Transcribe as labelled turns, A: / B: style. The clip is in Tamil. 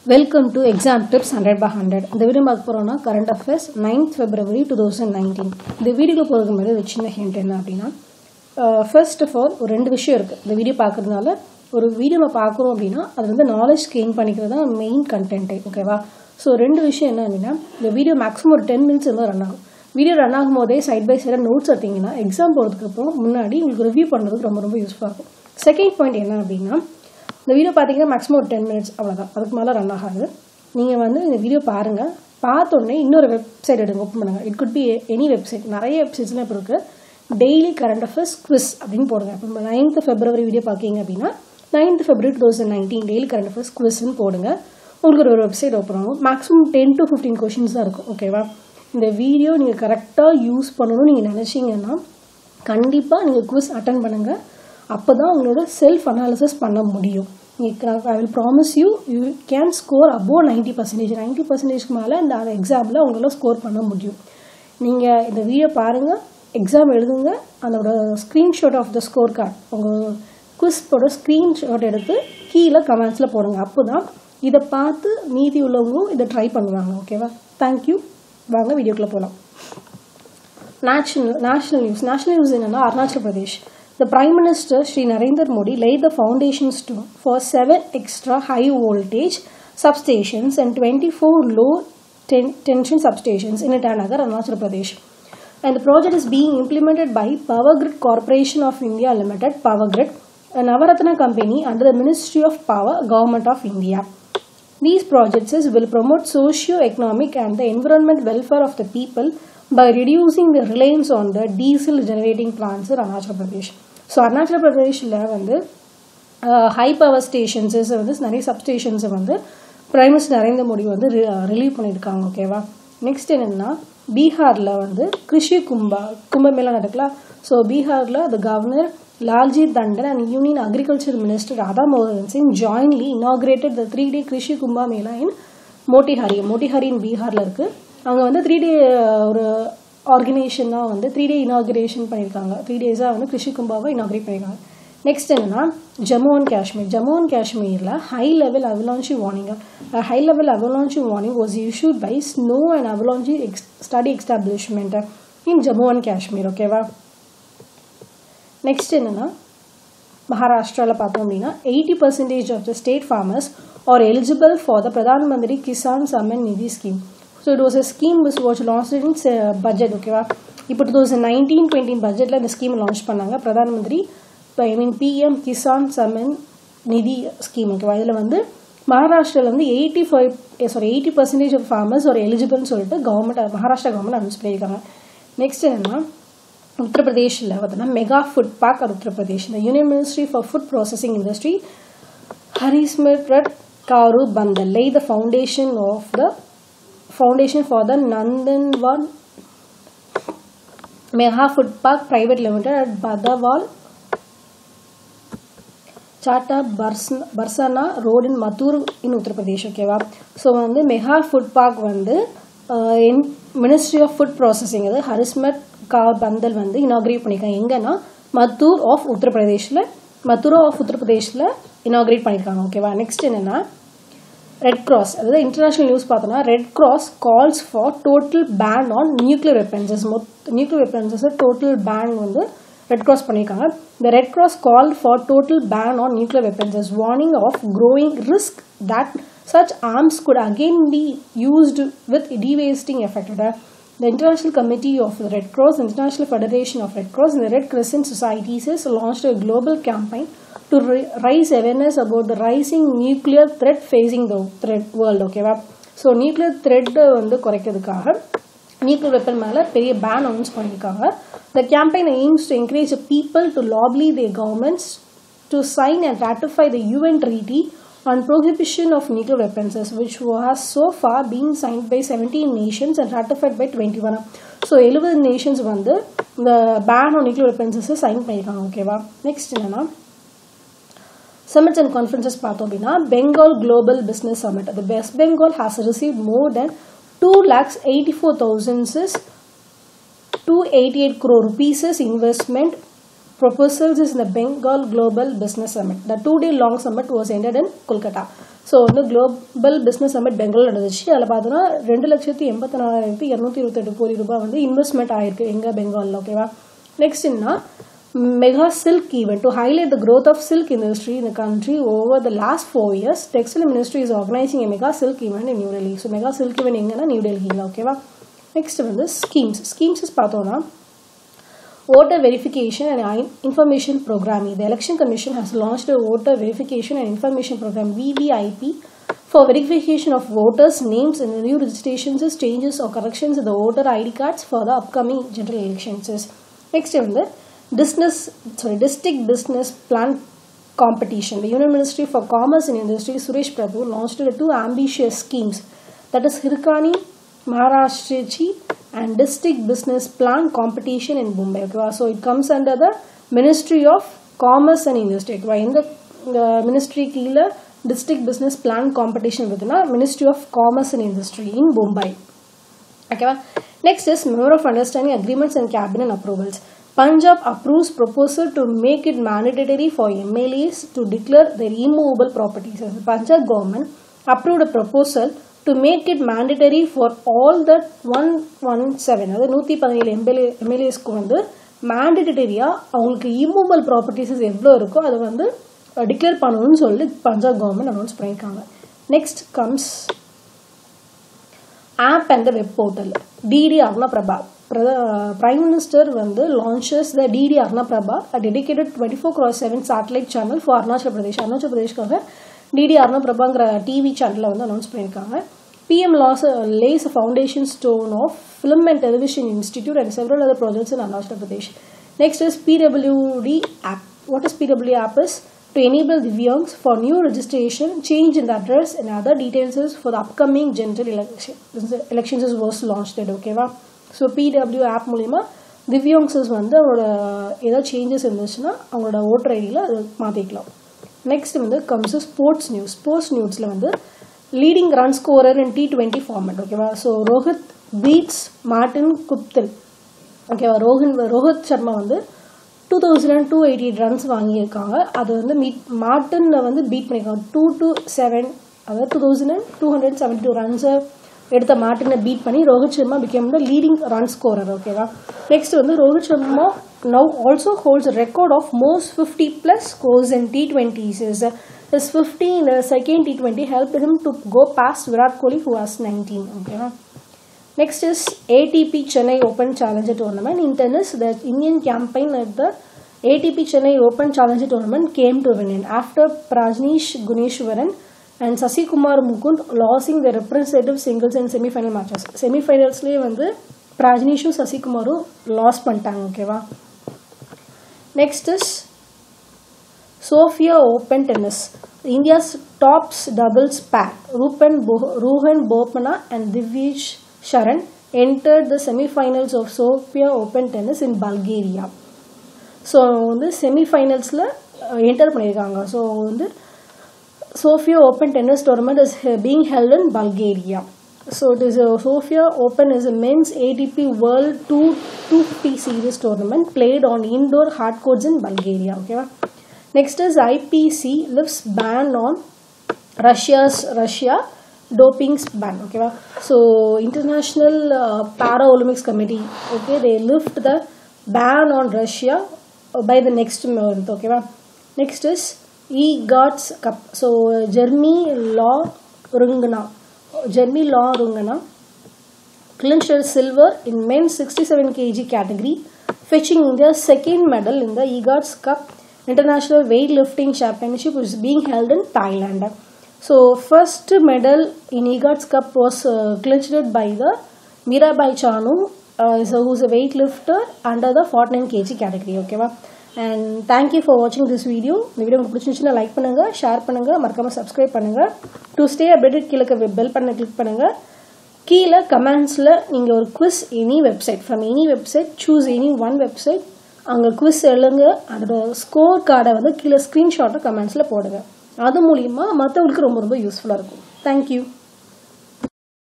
A: Welcome to exam tips hundred by hundred இந்த வீடியோ பார்க்க போகிறோம்னா current affairs ninth February two thousand nineteen இந்த வீடியோக்கு போகிறதுக்கு முன்னாடி ஒரு சின்ன ஹிண்ட் என்ன அப்படின்னா ஃபர்ஸ்ட் ஆஃப் ஆல் ஒரு ரெண்டு விஷயம் இருக்குது இந்த வீடியோ பார்க்குறதுனால ஒரு வீடியோ நம்ம பார்க்குறோம் அப்படின்னா அது வந்து நாலேஜ் கெயின் பண்ணிக்கிறது தான் மெயின் கண்டென்ட்டு ஓகேவா ஸோ ரெண்டு விஷயம் என்ன அப்படின்னா இந்த வீடியோ மேக்ஸிமம் ஒரு டென் மினிட்ஸ் இருந்தால் ரன் ஆகும் வீடியோ ரன் ஆகும் போதே சைட் பை சைடாக நோட்ஸ் எடுத்தீங்கன்னா எக்ஸாம் போகிறதுக்கு அப்புறம் முன்னாடி உங்களுக்கு ரிவ்யூ பண்ணுறதுக்கு ரொம்ப ரொம்ப யூஸ்ஃபுல்லாக இருக்கும் செகண்ட் பாயிண்ட் என்ன அப்படின்னா இந்த வீடியோ பார்த்தீங்கன்னா மேக்ஸிமம் ஒரு டென் மினிட்ஸ் அவ்வளோதான் அதுக்கு மேலே ரன் ஆகாது நீங்கள் வந்து இந்த வீடியோ பாருங்கள் பார்த்தோன்னே இன்னொரு வெப்சைட் எடுங்க ஓப்பன் பண்ணுங்கள் it could be any website நிறைய வெப்சைட்ஸ்லாம் இப்போ இருக்குது டெய்லி கரண்ட் அஃபேர்ஸ் குவிஸ் அப்படின்னு போடுங்க இப்போ நைன்த் ஃபெப்ரவரி வீடியோ பார்க்கிங்க அப்படின்னா ninth February two thousand nineteen daily current affairs குவிஸ்ன்னு போடுங்க உங்களுக்கு ஒரு வெப்சைட் ஓப்பன் ஆகும் maximum ten to fifteen questions தான் இருக்கும் ஓகேவா இந்த வீடியோ நீங்கள் கரெக்டாக யூஸ் பண்ணணும்னு நீங்கள் நினச்சிங்கன்னா கண்டிப்பாக நீங்கள் குவிஸ் அட்டன் பண்ணுங்கள் அப்போ தான் உங்களோட செல்ஃப் அனாலிசிஸ் பண்ண முடியும் I will promise you you can score above ninety percentage ninety பர்சன்டேஜ்க்கு மேலே இந்த அந்த எக்ஸாமில் உங்களால் ஸ்கோர் பண்ண முடியும் நீங்கள் இந்த வீடியோ பாருங்கள் எக்ஸாம் எழுதுங்க அதோட screenshot of the scorecard உங்கள் குவிஸ்போட ஸ்க்ரீன்ஷாட் எடுத்து கீழே கமெண்ட்ஸில் போடுங்க அப்போ தான் இதை பார்த்து மீதி உள்ளவங்களும் இதை ட்ரை பண்ணுவாங்க ஓகேவா தேங்க்யூ வாங்க வீடியோக்குள்ளே போகலாம் national national news national news என்னென்னா Arunachal Pradesh The Prime Minister Sri Narendra Modi laid the foundation stone for seven extra high voltage substations and 24 low ten- tension substations in Itanagar, Arunachal Pradesh. And the project is being implemented by Power Grid Corporation of India Limited, Power Grid, a Navaratna company under the Ministry of Power, Government of India. These projects will promote socio-economic and the environment welfare of the people by reducing the reliance on the diesel generating plants in Arunachal Pradesh. So Arunachal பிரதேஷில் வந்து ஹை பவர் ஸ்டேஷன்ஸஸ் வந்து நிறைய சப்ஸ்டேஷன்ஸை வந்து பிரைம் மினிஸ்டர் நரேந்திர மோடி வந்து ரிலீவ் பண்ணியிருக்காங்க ஓகேவா நெக்ஸ்ட் என்னென்னா பீகாரில் வந்து கிருஷி கும்பா கும்பமேளா நடக்கலாம் ஸோ பீகாரில் the governor Lalji Tandon and union agriculture minister Radha மோகன் Singh jointly inaugurated the three day Krishi Kumbh Mela in Motihari மோட்டிஹாரின் பீகாரில் இருக்குது அங்கே வந்து த்ரீ டே ஒரு ஆர்கனைசேஷன் தான் வந்து த்ரீ டே இனாகிரேஷன் பண்ணியிருக்காங்க த்ரீ டேஸாக வந்து கிருஷி கும்பாவை இனாகிரேட் பண்ணியிருக்காங்க நெக்ஸ்ட் என்னன்னா ஜம்மு அண்ட் காஷ்மீர் ஜம்மு அண்ட் காஷ்மீரில் high level avalanche warning high level avalanche warning was issued by snow and avalanche எக்ஸ் study establishment in Jammu and Kashmir ஓகேவா நெக்ஸ்ட் என்னன்னா மகாராஷ்டிராவில் பார்த்தோம் அப்படின்னா eighty percentage of the state farmers are eligible for the Pradhan Mantri Kisan Samman Nidhi scheme so it was a scheme which was launch in budget ஓகேவா இப்போ டூ தௌசண்ட் நைன்டீன் டுவெண்ட்டின் பட்ஜெட்டில் இந்த ஸ்கீம் லான்ச் பண்ணாங்க Pradhan Mantri I mean PM Kisan Samman Nidhi scheme ஓகேவா இதில் வந்து மகாராஷ்டிராவில் வந்து eighty five sorry eighty percentage of farmers ஒரு எலிஜிபிள்னு சொல்லிட்டு கவர்மெண்ட் மகாராஷ்டிரா கவர்மெண்ட் அனௌன்ஸ் பண்ணியிருக்காங்க நெக்ஸ்ட் என்னென்னா உத்தரப்பிரதேஷில் பார்த்தோன்னா மெகா ஃபுட் பார்க் அது உத்தரப்பிரதேஷ் இந்த union ministry for food processing industry Harsimrat Kaur Badal laid the foundation of the Foundation for the Nandanwan Mega Food Park Private Limited at Badawal Chhata பர்ஸ் Barsana road in Mathura in Uttar Pradesh ஓகேவா ஸோ வந்து மெகா ஃபுட் பார்க் வந்து in ministry of food processing அது ஹரிஸ்மத் கா பந்தல் வந்து இனாகிரேட் பண்ணியிருக்காங்க எங்கன்னா மத்தூர் ஆஃப் உத்தரப்பிரதேஷில் மத்தூர் ஆஃப் உத்தரப்பிரதேஷில் இனாகிரேட் பண்ணியிருக்காங்க ஓகேவா நெக்ஸ்ட் என்னென்னா ரெட் கிராஸ் அதாவது இன்டர்நேஷனல் நியூஸ் பார்த்தோன்னா red cross calls for total ban on nuclear weapons மொத் நியூக்ளியர் வெப்பன்சஸ் டோட்டல் பேன் வந்து ரெட் கிராஸ் பண்ணியிருக்காங்க இந்த red cross call for total ban on nuclear weapons warning of growing risk that such arms could again be used with de-wasting effect. The International Committee of the Red Cross, the International Federation of Red Cross, and the Red Crescent Societies has launched a global campaign to raise awareness about the rising nuclear threat facing the threat world ஓகேவா ஸோ நியூக்ளியர் த்ரெட் வந்து குறைக்கிறதுக்காக நியூக்ளியர் வெப்பன் மேலே பெரிய பேன் அனௌன்ஸ் பண்ணியிருக்காங்க the campaign aims to encourage people to lobby the governments to sign and ratify the UN treaty on prohibition of nuclear weapons which has so far been signed by 17 nations and ratified by 21 so எழுபது நேஷன்ஸ் வந்து இந்த ban on nuclear weapons sign பண்ணியிருக்காங்க ஓகேவா நெக்ஸ்ட் என்னன்னா சமிட்ஸ் அண்ட் கான்ஃபரன்சஸ் பார்த்தோம் அப்படின்னா பெங்கால் குளோபல் பிஸ்னஸ் சமிட் அது West Bengal has receive more than two lakhs eighty four thousands two eighty eight crore rupees investment proposals is in the Bengal Global Business Summit. The two-day long summit was ended in Kolkata. So வந்து குளோபல் பிஸ்னஸ் சமிட் பெங்கால் நடந்துச்சு அதில் பார்த்தோன்னா ரெண்டு லட்சத்தி எண்பத்தி நாலாயிரத்தி இரநூத்தி இருபத்தெட்டு கோடி ரூபாய் வந்து இன்வெஸ்ட்மெண்ட் ஆயிருக்கு எங்கே பெங்காலில் ஓகேவா நெக்ஸ்ட் என்ன mega silk event to highlight the growth of silk industry in the country over the last four years textile ministry is organizing a mega silk event in New Delhi so mega silk event எங்கன்னா நியூ டெல்லியில் ஓகேவா நெக்ஸ்ட் வந்து ஸ்கீம்ஸ் ஸ்கீம்ஸ் பார்த்தோன்னா voter verification and I- information program the election commission has launched a voter verification and information program vvip for verification of voters names and new registrations changes or corrections in the voter id cards for the upcoming general elections next வந்து business sorry district business plan competition the union ministry for commerce and industry suresh prabhu launched the two ambitious schemes that is hirkani maharashtrachi and district business plan competition in Mumbai. Okay, so it comes under the Ministry of Commerce and Industry. Okay, in the, the ministry கீழே district business plan competition within Ministry of Commerce and Industry in Mumbai. Okay, next is Member of Understanding Agreements and Cabinet Approvals. Punjab approves proposal to make it mandatory for MLAs to declare their immovable properties. As the Punjab government approved a proposal to make it mandatory for all the one one seven அதாவது நூற்றி பதினேழு எம்எல்ஏ எம்எல்ஏஸ்க்கு வந்து மேண்டடரியாக அவங்களுக்கு இம்மூவல் ப்ராப்பர்ட்டிஸஸ் எவ்வளோ இருக்கோ அதை வந்து டிக்ளேர் பண்ணணும்னு சொல்லி பஞ்சாப் கவர்மெண்ட் அனௌன்ஸ் பண்ணியிருக்காங்க next comes app and the web portal DD Arun Prabha prime minister வந்து launches the DD Arun Prabha dedicated twenty four cross seven satellite channel for Arunachal Pradesh Arunachal பிரதேஷ்க்காக டிடி அர்ணா பிரபாங்கிற டிவி சேனலில் வந்து அனௌன்ஸ் பண்ணியிருக்காங்க PM laws, uh, lays a foundation stone of Film and Television Institute and several other projects in Arunachal Pradesh. Next is PWD app. What is PWD app is to enable Divyangs for new registration, change in the address and other details is for the upcoming general election, elections is was launched. Okay, va? So PWD app மூலிமா திவ்யாங்ஸஸ் வந்து அவங்களோட ஏதாவது சேஞ்சஸ் இருந்துச்சுன்னா அவங்களோட ஓட்டர் ஐடியில் அதை மாற்றிக்கலாம் நெக்ஸ்ட் வந்து கம்ஸ் ஸ்போர்ட்ஸ் நியூஸ் ஸ்போர்ட்ஸ் நியூஸில் வந்து leading run scorer in T twenty format ஓகேவா so Rohit beats Martin Guptill ஓகேவா ரோஹின் ரோஹித் சர்மா வந்து two thousand two eighty runs வாங்கியிருக்காங்க அது வந்து மீட் மார்டினில் வந்து பீட் பண்ணியிருக்காங்க டூ டூ செவன் அதாவது two thousand two hundred seventy two ரன்ஸை எடுத்த மார்டினை பீட் பண்ணி Rohit Sharma became the leading run scorer ஓகேவா நெக்ஸ்ட் வந்து Rohit Sharma now also holds record of most fifty plus scores in T twenties His 50 in the second T20 helped him to go past Virat Kohli who was 19. Okay. Next is ATP Chennai Open Challenger Tournament. In tennis, the Indian campaign at the ATP Chennai Open Challenger Tournament came to an end after Prajneesh Guneshwaran and Sasi Kumar Mukund losing their representative singles and semi-final matches. Semi-finalsலேயே வந்து பிராஜ்னீஷும் சசிகுமாரும் லாஸ் பண்ணிட்டாங்க ஓகேவா next is Sofia Open Tennis. India's tops doubles pair, Rupen Bo- Ruhan Bopana and Divij Sharan entered the semi-finals of Sofia Open Tennis in Bulgaria. So வந்து செமிஃபைனல்ஸில் என்டர் பண்ணியிருக்காங்க ஸோ வந்து Sofia Open tennis tournament is being held in Bulgaria so it is Sofia Open is a men's ATP World 2 250 series tournament played on indoor hard courts in Bulgaria. Okay, Next is IPC lifts ban on Russia's Russia doping ban. Okay, so International uh, Para Olympics Committee. Okay, they lift the ban on Russia uh, by the next month. Okay, next is E-Gods Cup. So Jeremy Law Rungana, Jeremy Law Rungana clinched silver in men's 67 kg category, fetching India's second medal in the EGOTS Cup International Weightlifting Championship, which is being held in Thailand. So, first medal in EGOTS Cup was uh, clinched by the Mirabai Chanu, uh, so who's a weightlifter under the 49 kg category. Okay, va? and thank you for watching this video இந்த வீடியோ உங்களுக்கு பிடிச்சிருந்துச்சுன்னா லைக் பண்ணுங்க ஷேர் பண்ணுங்க மறக்காம சப்ஸ்கிரைப் பண்ணுங்க டு ஸ்டே அப்டேட்டட் கீழே பெல் பண்ண கிளிக் பண்ணுங்க கீழே கமெண்ட்ஸில் நீங்கள் ஒரு quiz any website from any website choose any one website அங்கே குவிஸ் எழுங்க அதோட ஸ்கோர் கார்டை வந்து கீழே ஸ்க்ரீன்ஷாட்டை கமெண்ட்ஸில் போடுங்க அது மூலிமா மற்றவங்களுக்கு ரொம்ப ரொம்ப யூஸ்ஃபுல்லாக இருக்கும் தேங்க்யூ